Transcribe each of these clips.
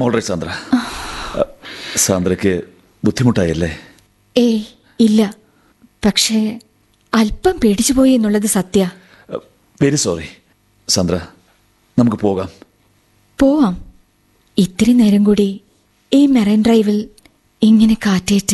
Alright Sandra അ, സാന്ദ്രയ്ക്ക് ബുദ്ധിമുട്ടായല്ലേ ഏയ് ഇല്ല പക്ഷേ അല്പം പേടിച്ചുപോയി എന്നുള്ളത് സത്യ വെരി സോറി സാന്ദ്ര നമുക്ക് പോകാം പോവാം ഇത്തിരി നേരം കൂടി ഈ മെറൈൻ ഡ്രൈവിൽ ഇങ്ങനെ കാറ്റേറ്റ്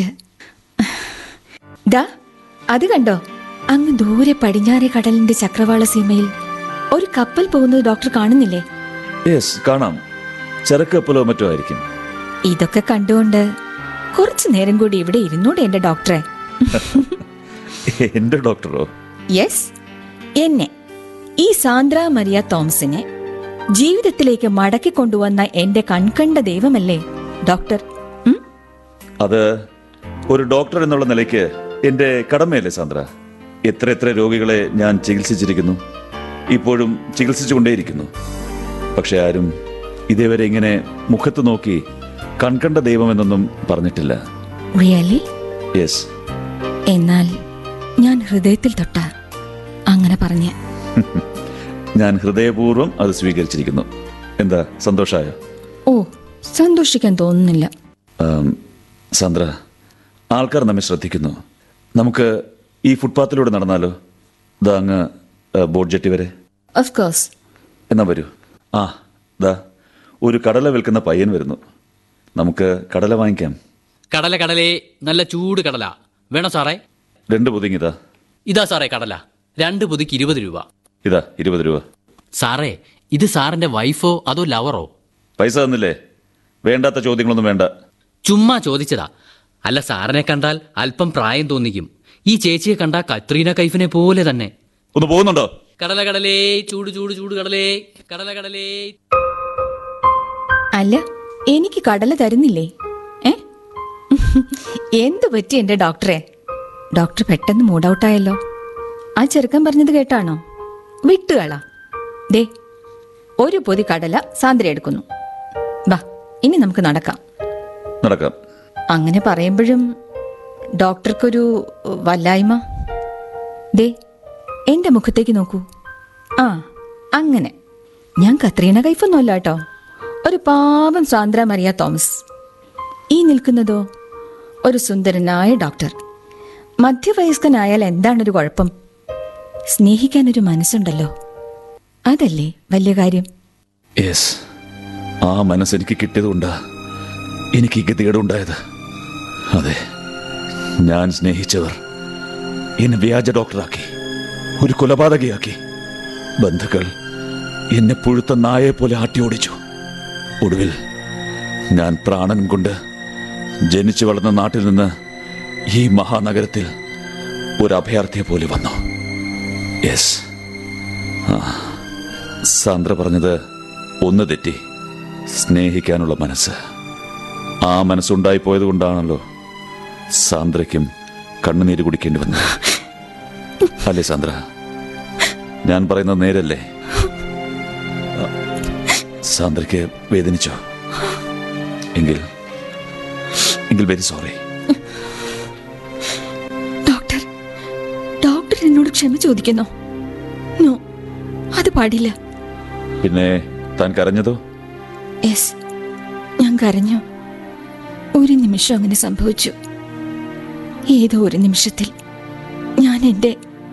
ദാ അത് കണ്ടോ അങ്ങ് ദൂരെ പടിഞ്ഞാറെ കടലിന്റെ ചക്രവാള സീമയിൽ ഒരു കപ്പൽ പോകുന്നത് ഡോക്ടർ കാണുന്നില്ലേ യെസ് കാണാം ചരക്ക് കപ്പലോ മറ്റോ ആയിരിക്കും ഇതൊക്കെ കണ്ടുകൊണ്ട് കുറച്ചു നേരം കൂടി ഇവിടെ ഇരുന്നൂടെ എന്റെ ഡോക്ടറെ എന്റെ ഡോക്ടറോ യെസ് എന്നെ ഈ സാന്ദ്ര മരിയ തോമസിനെ ജീവിതത്തിലേക്ക് മടക്കി കൊണ്ടുവന്ന എന്റെ കൺകണ്ട ദൈവമല്ലേ ഡോക്ടർ ഉം? അത് ഒരു ഡോക്ടർ എന്നുള്ള നിലയ്ക്ക് എന്റെ കടമയല്ലേ സാന്ദ്ര എത്ര എത്ര രോഗികളെ ഞാൻ ചികിത്സിച്ചിരിക്കുന്നു ഇപ്പോഴും ചികിത്സിച്ചുകൊണ്ടേയിരിക്കുന്നു പക്ഷെ ആരും ഇതേവരെ ഇങ്ങനെ മുഖത്ത് നോക്കി കൺകണ്ട ദൈവമെന്നൊന്നും പറഞ്ഞിട്ടില്ല റിയലി യെസ് എന്നാൽ ഞാൻ ഹൃദയത്തിൽ തൊട്ട അങ്ങനെ പറഞ്ഞ് ഞാൻ ഹൃദയപൂർവ്വം അത് സ്വീകരിച്ചിരിക്കുന്നു എന്താ സന്തോഷായോ ഓ സന്തോഷിക്കാൻ തോന്നുന്നില്ല ആം, സാന്ദ്ര ആൾക്കാർ നമ്മെ ശ്രദ്ധിക്കുന്നു നമുക്ക് ഈ ഫുട്പാത്തിലൂടെ നടന്നാലോ ദാ അങ്ങ് ആ, ബോട്ട് ജെട്ടി വരെ ഓഫ് കോഴ്സ് എന്നാ വരൂ ആ ദാ ഒരു കടല വിൽക്കുന്ന പയ്യൻ വരുന്നു നമുക്ക് കടല വാങ്ങിക്കാം കടല കടലേ നല്ല ചൂട് കടല വേണോ സാറേ രണ്ട് പുതിങ്ങിതാ ഇതാ സാറേ കടല രണ്ട് പൊതിക്ക് ഇരുപത് രൂപ ഇതാ ഇരുപത് രൂപ സാറേ ഇത് സാറിന്റെ വൈഫോ അതോ ലവറോ പൈസ തന്നില്ലേ വേണ്ടാത്ത ചോദ്യങ്ങളൊന്നും വേണ്ട ചുമ്മാ ചോദിച്ചതാ അല്ല സാറിനെ കണ്ടാൽ അല്പം പ്രായം തോന്നിക്കും ഈ ചേച്ചിയെ കണ്ട കത്രീന കൈഫിനെ പോലെ തന്നെ ഒന്ന് പോകുന്നുണ്ടോ കടല കടലേ ചൂട് ചൂട് ചൂട് കടലേ കടല കടലേ അല്ല എനിക്ക് കടല തരുന്നില്ലേ ഏ എന്തു പറ്റി എന്റെ ഡോക്ടറെ ഡോക്ടർ പെട്ടെന്ന് മൂഡ് ഔട്ടായല്ലോ ആ ചെറുക്കൻ പറഞ്ഞത് കേട്ടാണോ വിട്ടുകള ദേ ഒരു പൊതി കടല സാന്ദ്ര എടുക്കുന്നു ബാ ഇനി നമുക്ക് നടക്കാം നടക്കാം അങ്ങനെ പറയുമ്പോഴും ഡോക്ടർക്കൊരു വല്ലായ്മ ദേ എന്റെ മുഖത്തേക്ക് നോക്കൂ ആ അങ്ങനെ ഞാൻ കത്രീന കൈഫൊന്നുമല്ല കേട്ടോ ഒരു പാവം സാന്ദ്ര മറിയ തോമസ് ഈ നിൽക്കുന്നതോ ഒരു സുന്ദരനായ ഡോക്ടർ മധ്യവയസ്കനായാൽ എന്താണൊരു കുഴപ്പം സ്നേഹിക്കാനൊരു മനസ്സുണ്ടല്ലോ അതല്ലേ വലിയ കാര്യം യെസ് ആ മനസ്സെനിക്ക് കിട്ടിയതുകൊണ്ടാ എനിക്ക് ഈ ഗതികേടുണ്ടായത് അതെ ഞാൻ സ്നേഹിച്ചവർ എന്നെ വ്യാജ ഡോക്ടറാക്കി ഒരു കൊലപാതകയാക്കി ബന്ധുക്കൾ എന്നെ പുഴുത്ത നായെ പോലെ ആട്ടിയോടിച്ചു ഒടുവിൽ ഞാൻ പ്രാണൻ കൊണ്ട് ജനിച്ചു വളർന്ന നാട്ടിൽ നിന്ന് ഈ മഹാനഗരത്തിൽ ഒരു അഭയാർത്ഥിയെ പോലെ വന്നു യെസ് സാന്ദ്ര പറഞ്ഞത് ഒന്ന് തെറ്റി സ്നേഹിക്കാനുള്ള മനസ്സ് ആ മനസ്സുണ്ടായി പോയത് കൊണ്ടാണല്ലോ സാന്ദ്രയ്ക്കും കണ്ണുനീര് കുടിക്കേണ്ടി വന്നത് അല്ലേ സാന്ദ്ര ഞാൻ പറയുന്നത് നേരല്ലേ ആ, സാന്ദ്രയ്ക്ക് വേദനിച്ചോ എങ്കിൽ എങ്കിൽ വെരി സോറി ഡോക്ടർ ഡോക്ടർ എന്നോട് ക്ഷമ ചോദിക്കുന്നോ നോ അത് പാടില്ല പിന്നെ താൻ കരഞ്ഞതോ യെസ് ഞാൻ കരഞ്ഞു ഒരു നിമിഷം അങ്ങനെ സംഭവിച്ചു ഏതോ ഒരു നിമിഷത്തിൽ ഞാൻ എൻ്റെ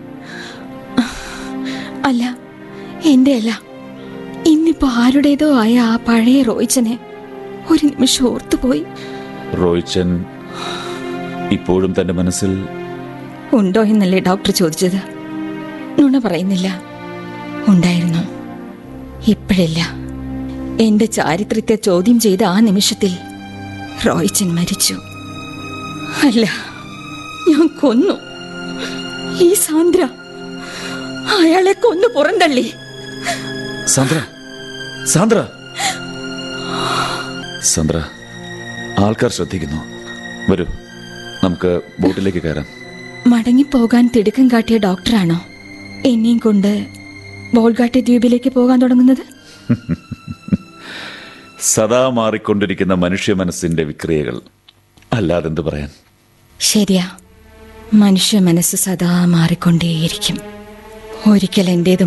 അല്ല എൻ്റെ അല്ല ഇന്നിപ്പോ ആരുടേതോ ആയ ആ പഴയ റോയിച്ചനെ ഒരു നിമിഷം ഓർത്തുപോയി റോയിച്ചൻ ഇപ്പോഴും തന്റെ മനസ്സിൽ ഉണ്ടോ എന്നല്ലേ ഡോക്ടർ ചോദിച്ചത് നുണ പറയുന്നില്ല ഉണ്ടായിരുന്നു ഇപ്പോഴില്ല എന്റെ ചാരിത്രത്തെ ചോദ്യം ചെയ്ത ആ നിമിഷത്തിൽ റോയ്ച്ചൻ മരിച്ചു അല്ല ഞാൻ കൊന്നു ഈ സാന്ദ്ര അയാളെ കൊന്നു പുറന്തള്ളി സാന്ദ്ര സാന്ദ്ര സാന്ദ്ര ആൾക്കാർ ശ്രദ്ധിക്കുന്നു വരൂ നമുക്ക് ബോട്ടിലേക്ക് കയറാം മടങ്ങിപ്പോകാൻ തിടുക്കം കാട്ടിയ ഡോക്ടറാണോ എന്നെയും കൊണ്ട് ബോൾഗാട്ടി ദ്വീപിലേക്ക് പോകാൻ തുടങ്ങുന്നത് സദാ മാറിക്കൊണ്ടിരിക്കുന്ന മനുഷ്യ മനസ്സിന്റെ വിക്രിയകൾ അല്ലാതെന്ത് പറയാൻ ശരിയാ മനുഷ്യ മനസ്സ് സദാ മാറിക്കൊണ്ടേയിരിക്കും ഒരിക്കൽ എന്റേത്